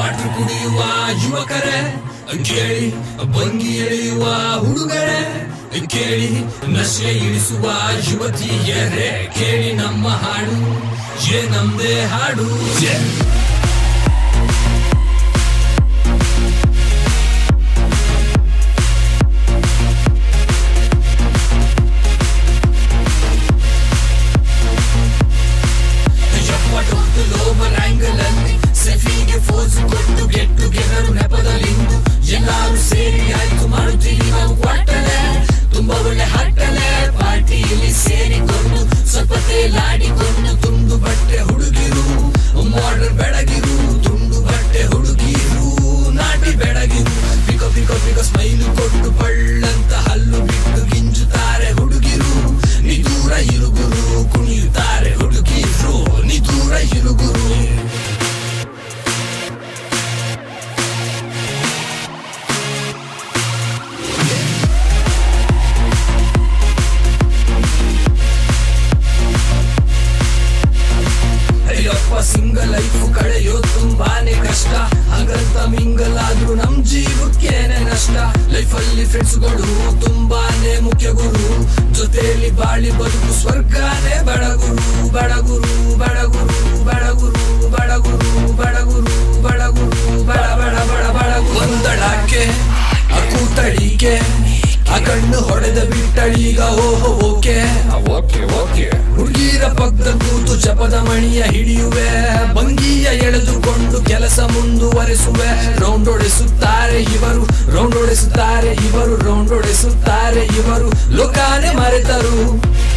Water ಕುಡಿಯುವ ಯುವಕರೇ ಕೇಳಿ ಬಂಗಿ ಎಳೆಯುವ ಹುಡುಗರೇ ಕೇಳಿ ನಶೆ ಇಳಿಸುವ ಯುವತಿಯರೇ ಕೇಳಿ ನಮ್ಮ ಹಾಡು ಏ ನಮ್ದೇ ಹಾಡು Yeah. ಎಪ್ಪತ್ತು ಲೋವರ್ ಆಂಗಲ್ ಅಲ್ಲಿ ಸೆಫಿಗೆ ಫೋರ್ಸ್ ಕೊಟ್ಟು ಗೆಟ್ ಟುಗೆದರ್ ನೆಪದಲ್ಲಿಂದು ಎಲ್ಲಾರು ಸೇರಿ ಆಯ್ತು ಮಾಡುತ್ತೀವಿ ನಾವು ಕ್ವಾಟಲೆ ತುಂಬಾ ಒಳ್ಳೆ ಹಟ್ಟಲೆ ಪಾರ್ಟಿಯಲ್ಲಿ ಸೇರಿಕೊಂಡು ಸ್ವಲ್ಪ ತೇಲಾಡಿಕೊಂಡು ತುಂಡು ಬಟ್ಟೆ ಹುಡುಗಿರು ಮಾಡರ್ನ್ ಬೆಳಗಿರು ತುಂಡು ಬಟ್ಟೆ ಹುಡುಗಿರು ನಾಟಿ ಬೆಳಗಿರು ಪಿಕೋ ಪಿಕೋ ಪಿಕೋ ಸ್ಮೈಲು ಕೊಟ್ಟು ಪಳ್ಳಂತ ಹಲ್ಲು ಬಿಟ್ಟು ಗಿಂಜುತ್ತಾರೆ ಹುಡುಗಿರು ನೀ ದೂರ ಇರುಗುರು ಕುಣಿಯುತ್ತಾರೆ ಹುಡುಗಿರು ನೀ ದೂರ ಇರುಗುರು ಅಯ್ಯಪ್ಪ ಸಿಂಗಲ್ ಲೈಫ್ ಕಳೆಯೋ ತುಂಬಾನೇ ಕಷ್ಟ ಹಾಗಂತ ಮಿಂಗಲ್ ಆದ್ರೂ ನಮ್ ಜೀವಕ್ಕೇನೆ ನಷ್ಟ ಲೈಫ್ ಅಲ್ಲಿ ಫ್ರೆಂಡ್ಸ್ಗಳು ತುಂಬಾನೇ ಮುಖ್ಯ ಗುರು ಜೊತೆಯಲ್ಲಿ ಬಾಳಿ ಬದುಕು ಸ್ವರ್ಗನೇ ಬಡಗುರು ಬಡಗುರು ಬಡಗುರು ಬಡಗುರು ಬಡಗುರು ಬಡಗುರು ಬಡಗುರು ಬಡ ಬಡ ಬಡ ಬಡಗುರು ಒಂದಳಕ್ಕೆ ಆ ಕೂತಳಿಕೆ ಆ ಕಣ್ಣು ಹೊಡೆದ ಬಿಟ್ಟಳೀಗ ಓಹೋ ಓಕೆ ಓಕೆ ಓಕೆ ಹುಡುಗಿರ ಪಕ್ಕದ ಕೂತು ಜಪದ ಮಣಿಯ ಹಿಡಿಯುವೆ ಭಂಗಿಯ ಎಳೆದುಕೊಂಡು ಕೆಲಸ ಮುಂದುವರೆಸುವೆ ರೌಂಡ್ ಹೊಡೆಸುತ್ತಾರೆ ಇವರು ರೌಂಡ್ ಹೊಡೆಸುತ್ತಾರೆ ಇವರು ರೌಂಡ್ ಹೊಡೆಸುತ್ತಾರೆ ಇವರು ಲೋಕಾನೆ ಮರೆತರು